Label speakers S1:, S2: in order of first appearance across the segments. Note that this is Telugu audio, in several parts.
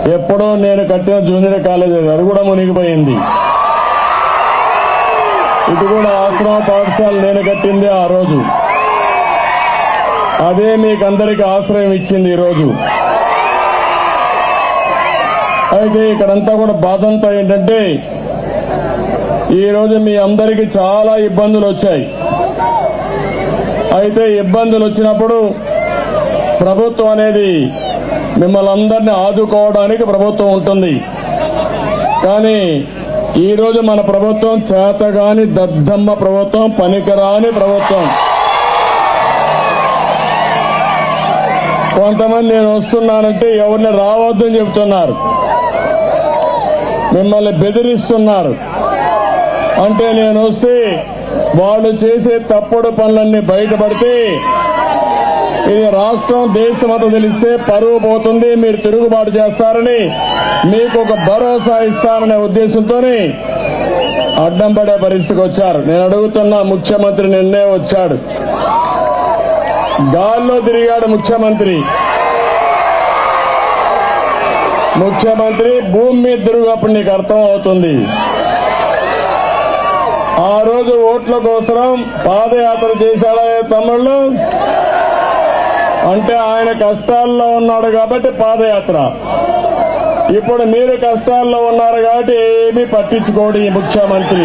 S1: ఎప్పుడో నేను కట్టిన జూనియర్ కాలేజ్ అది. అది కూడా మునిగిపోయింది ఇటు కూడా ఆశ్రమ పాఠశాల నేను కట్టింది ఆ రోజు అదే మీకు అందరికి ఆశ్రయం ఇచ్చింది ఈరోజు అయితే ఇక్కడంతా కూడా బాధంతా ఏంటంటే ఈ రోజు మీ అందరికి చాలా ఇబ్బందులు వచ్చాయి అయితే ఇబ్బందులు వచ్చినప్పుడు ప్రభుత్వం అనేది మిమ్మల్ని అందరినీ ఆదుకోవడానికి ప్రభుత్వం ఉంటుంది కానీ ఈ రోజు మన ప్రభుత్వం చేతగాని దద్దమ్మ ప్రభుత్వం పనికిరాని ప్రభుత్వం కొంతమంది నేను వస్తున్నానంటే ఎవరిని రావద్దని చెబుతున్నారు మిమ్మల్ని బెదిరిస్తున్నారు అంటే నేను వస్తే వాళ్ళు చేసే తప్పుడు పనులన్నీ బయటపడితే ఇది రాష్ట్రం దేశమంతా తెలిస్తే పరువు పోతుంది మీరు తిరుగుబాటు చేస్తారని మీకు ఒక భరోసా ఇస్తారనే ఉద్దేశంతోనే అడ్డం పడే పరిస్థితికి వచ్చారు నేను అడుగుతున్న ముఖ్యమంత్రి నిన్నే వచ్చాడు గాల్లో తిరిగాడు ముఖ్యమంత్రి ముఖ్యమంత్రి భూమి మీద తిరుగునప్పుడు నీకు అర్థం అవుతుంది ఆ రోజు ఓట్ల కోసం పాదయాత్ర చేశాడా ఏ తమ్ముళ్ళు అంటే ఆయన కష్టాల్లో ఉన్నాడు కాబట్టి పాదయాత్ర ఇప్పుడు మీరు కష్టాల్లో ఉన్నారు కాబట్టి ఏమీ పట్టించుకోడు ఈ ముఖ్యమంత్రి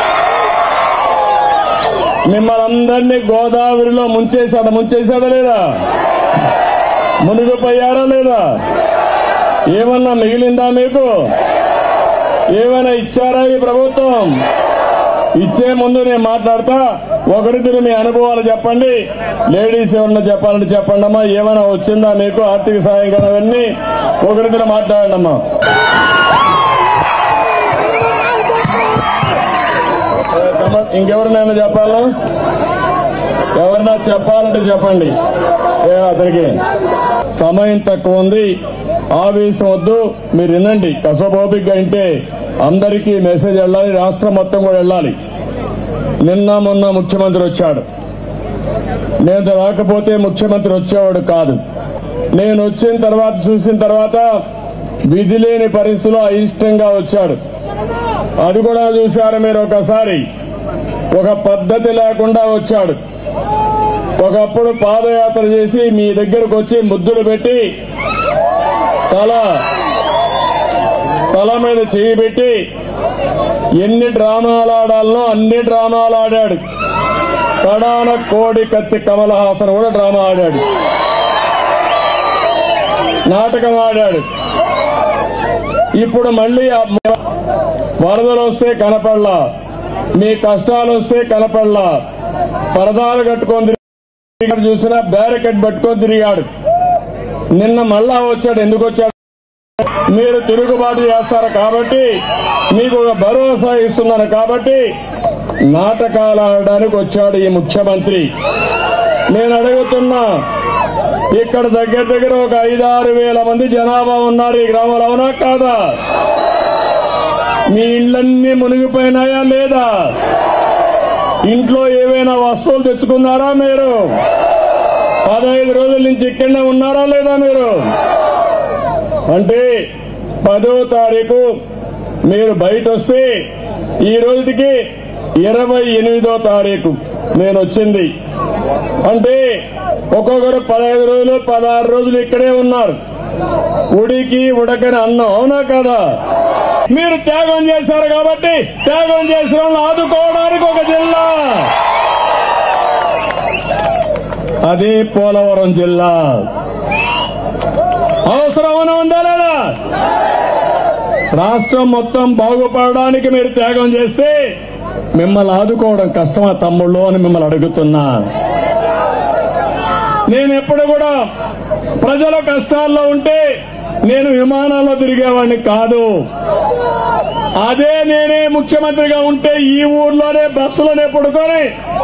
S1: మిమ్మల్ని అందరినీ గోదావరిలో ముంచేశాడు ముంచేశాడా లేదా మునిగిపోయారా లేదా ఏమన్నా మిగిలిందా మీకు ఏమైనా ఇచ్చారా ఈ ప్రభుత్వం ఇచ్చే ముందు నేను మాట్లాడతా ఒకరిద్దరు మీ అనుభవాలు చెప్పండి లేడీస్ ఎవరన్నా చెప్పాలంటే చెప్పండి అమ్మా ఏమైనా వచ్చిందా మీకు ఆర్థిక సాయం కదా అవన్నీ ఒకరిద్దరు మాట్లాడండి అమ్మా ఇంకెవరినైనా చెప్పాలా ఎవరైనా చెప్పాలంటే చెప్పండి ఏ అతనికి సమయం తక్కువ ఉంది ఆవేశం వద్దు మీరు వినండి కసబోబిగ్గా వింటే అందరికీ మెసేజ్ వెళ్ళాలి రాష్ట్రం మొత్తం కూడా వెళ్ళాలి నిన్న మొన్న ముఖ్యమంత్రి వచ్చాడు నేను రాకపోతే ముఖ్యమంత్రి వచ్చేవాడు కాదు నేను వచ్చిన తర్వాత చూసిన తర్వాత విధి లేని పరిస్థితిలో అయిష్టంగా వచ్చాడు అది కూడా చూశారు మీరు ఒకసారి ఒక పద్ధతి లేకుండా వచ్చాడు ఒకప్పుడు పాదయాత్ర చేసి మీ దగ్గరకు వచ్చి ముద్దులు పెట్టి తల తల మీద చేయి పెట్టి ఎన్ని డ్రామాలు ఆడాలనో అన్ని డ్రామాలు ఆడాడు కడాన కోడి కత్తి కమల్ హాసన్ కూడా డ్రామా ఆడాడు నాటకం ఆడాడు ఇప్పుడు మళ్ళీ ఆ వరదలు వస్తే కనపడలా మీ కష్టాలు వస్తే కనపడలా పరదాలు కట్టుకొని తిరిగాడు చూసినా బ్యారికెట్ పట్టుకొని తిరిగాడు నిన్న మళ్ళా వచ్చాడు ఎందుకు వచ్చాడు మీరు తిరుగుబాటు చేస్తారు కాబట్టి మీకు ఒక భరోసా ఇస్తున్నాను కాబట్టి నాటకాలు ఆడడానికి వచ్చాడు ఈ ముఖ్యమంత్రి నేను అడుగుతున్నా ఇక్కడ దగ్గర దగ్గర ఒక ఐదారు వేల మంది జనాభా ఉన్నారు ఈ గ్రామంలో అవునా కాదా మీ ఇళ్ళన్నీ మునిగిపోయినాయా లేదా ఇంట్లో ఏవైనా వస్తువులు తెచ్చుకున్నారా మీరు పదహైదు రోజుల నుంచి ఇక్కడనే ఉన్నారా లేదా మీరు అంటే పదో తారీఖు మీరు బయట వస్తే ఈ రోజుకి ఇరవై ఎనిమిదో తారీఖు నేను వచ్చింది అంటే ఒక్కొక్కరు పదహైదు రోజులు పదహారు రోజులు ఇక్కడే ఉన్నారు ఉడికి ఉడకని అన్నం అవునా కదా మీరు త్యాగం చేశారు కాబట్టి త్యాగం చేసిన వాళ్ళని ఆదుకోవడానికి ఒక జిల్లా అదే పోలవరం జిల్లా అవసరమని ఉందా లేదా రాష్ట్రం మొత్తం బాగుపడడానికి మీరు త్యాగం చేస్తే మిమ్మల్ని ఆదుకోవడం కష్టమా తమ్ముళ్ళు అని మిమ్మల్ని అడుగుతున్నా నేను ఎప్పుడు కూడా ప్రజల కష్టాల్లో ఉంటే నేను విమానాల్లో తిరిగేవాడిని కాదు అదే నేనే ముఖ్యమంత్రిగా ఉంటే ఈ ఊర్లోనే బస్సులోనే పడుకొని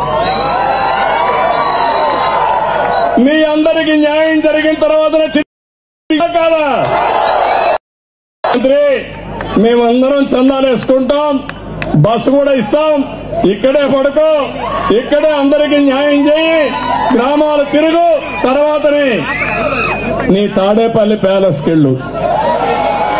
S1: మీ అందరికి న్యాయం జరిగిన తర్వాత కాదా మంత్రి మేమందరం చందాలు వేసుకుంటాం బస్సు కూడా ఇస్తాం ఇక్కడే పడుకో ఇక్కడే అందరికి న్యాయం చేయి గ్రామాలు తిరుగు తర్వాతనే నీ తాడేపల్లి ప్యాలెస్కి వెళ్ళు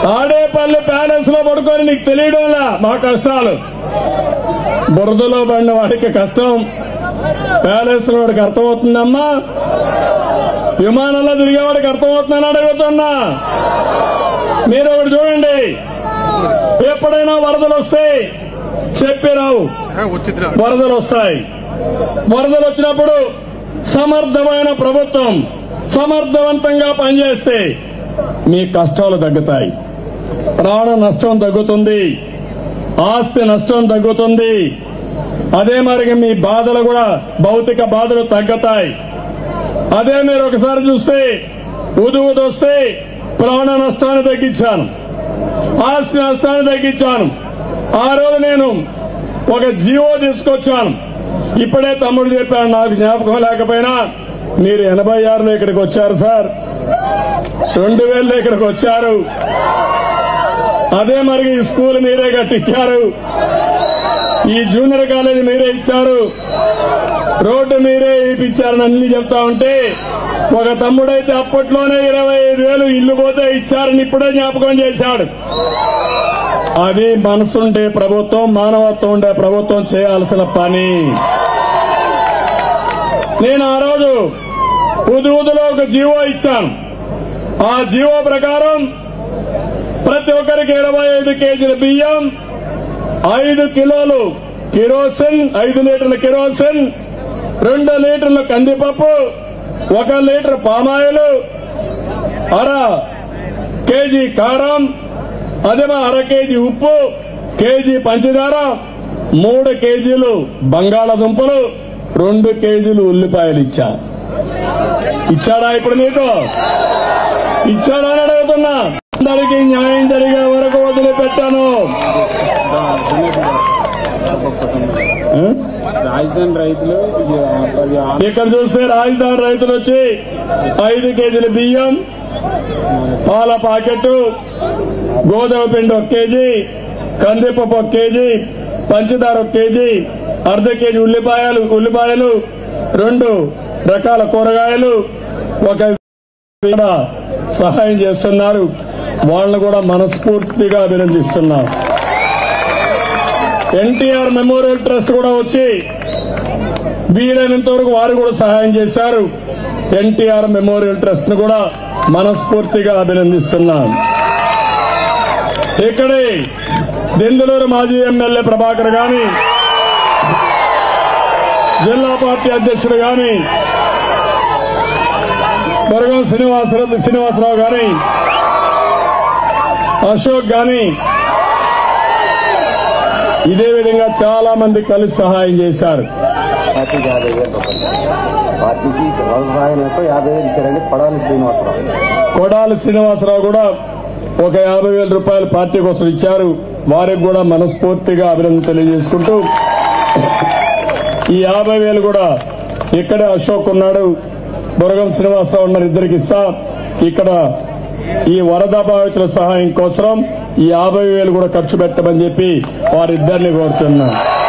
S1: తాడేపల్లి ప్యాలెస్ లో పడుకొని నీకు తెలియడంలా మా కష్టాలు బురదలో పడిన వాడికి కష్టం ప్యాలెస్ లో వాడికి అర్థమవుతుందమ్మా విమానంలో తిరిగేవాడికి అర్థమవుతుందని అడుగుతున్నా మీరు ఒకటి చూడండి ఎప్పుడైనా వరదలు వస్తాయి చెప్పి రావు
S2: వచ్చిద్దిరా
S1: వరదలు వస్తాయి వరదలు వచ్చినప్పుడు సమర్థమైన ప్రభుత్వం సమర్థవంతంగా పనిచేస్తే మీ కష్టాలు తగ్గుతాయి ప్రాణ నష్టం తగ్గుతుంది ఆస్తి నష్టం తగ్గుతుంది అదే మరి మీ బాధలు కూడా భౌతిక బాధలు తగ్గుతాయి అదే మీరు ఒకసారి చూస్తే ఉదు ఉదు వస్తే ప్రాణ నష్టాన్ని తగ్గించాను ఆస్తి నష్టాన్ని తగ్గించాను ఆ రోజు నేను ఒక జీవో తీసుకొచ్చాను ఇప్పుడే తమ్ముడు చెప్పాడు నాకు జ్ఞాపకం లేకపోయినా మీరు ఎనభై ఆరులో ఇక్కడికి వచ్చారు సార్ రెండు వేలలో ఇక్కడికి వచ్చారు అదే మరి ఈ స్కూల్ మీరే కట్టించారు ఈ జూనియర్ కాలేజ్ మీరే ఇచ్చారు రోడ్డు మీరే ఇప్పించారని అన్ని చెప్తా ఉంటే ఒక తమ్ముడైతే అప్పట్లోనే ఇరవై ఐదు వేలు ఇల్లు పోతే ఇచ్చారని ఇప్పుడే జ్ఞాపకం చేశాడు అది మనసుండే ప్రభుత్వం మానవత్వం ఉండే ప్రభుత్వం చేయాల్సిన పని నేను ఆ రోజు ఉదు ఉదులో ఒక జీవో ఇచ్చాను ఆ జీవో ప్రకారం ప్రతి ఒక్కరికి ఇరవై ఐదు కేజీల బియ్యం ఐదు కిలోలు కిరోసిన్ ఐదు లీటర్ల కిరోసిన్ రెండు లీటర్ల కందిపప్పు ఒక లీటర్ పామాయిల్ అర కేజీ కారం అదేమో అర కేజీ ఉప్పు కేజీ పంచదార మూడు కేజీలు బంగాళాదుంపలు రెండు కేజీలు ఉల్లిపాయలు ఇచ్చా ఇచ్చాడా ఇప్పుడు నీకు ఇచ్చాడా అని అడుగుతున్నా అందరికీ న్యాయం జరిగే వరకు వదిలిపెట్టాను ఆ?
S2: రాజధాని రైతులు ఇది పది ఆ-
S1: ఇక్కడ చూస్తే రాజధాని రైతులు వచ్చి ఐదు కేజీల బియ్యం పాల ప్యాకెట్ గోధుమ పిండి ఒక కేజీ కందిపప్పు ఒక కేజీ పంచదార ఒక కేజీ అర్ధ కేజీ ఉల్లిపాయలు ఉల్లిపాయలు రెండు రకాల కూరగాయలు ఒక కూడా సహాయం చేస్తున్నారు వాళ్ళని కూడా మనస్ఫూర్తిగా అభినందిస్తున్నాం ఎన్టీఆర్ మెమోరియల్ ట్రస్ట్ కూడా వచ్చి వీలైనంత వరకు వారు కూడా సహాయం చేశారు ఎన్టీఆర్ మెమోరియల్ ట్రస్ట్ ను కూడా మనస్ఫూర్తిగా అభినందిస్తున్నాం ఇక్కడే దెందులూరు మాజీ ఎమ్మెల్యే ప్రభాకర్ గాని జిల్లా పార్టీ అధ్యక్షుడు గాని బరగం శ్రీనివాసరావు శ్రీనివాసరావు గాని అశోక్ గాని ఇదే విధంగా చాలా మంది కలిసి సహాయం చేశారు
S3: పార్టీకి యాభై వేలు రూపాయలు పార్టీకి వ్యవసాయంతో యాభై వేలు ఇచ్చారండి కొడాలి శ్రీనివాసరావు
S1: కొడాలి శ్రీనివాసరావు కూడా ఒక యాభై వేల రూపాయలు పార్టీ కోసం ఇచ్చారు వారికి కూడా మనస్ఫూర్తిగా అభినందన తెలియజేసుకుంటూ ఈ యాభై వేలు కూడా ఇక్కడే అశోక్ ఉన్నాడు బురగం శ్రీనివాసరావు ఉన్నారు ఇద్దరికి ఇస్తా ఇక్కడ ఈ వరద బాధితుల సహాయం కోసం ఈ యాభై వేలు కూడా ఖర్చు పెట్టమని చెప్పి వారిద్దరిని కోరుతున్నాను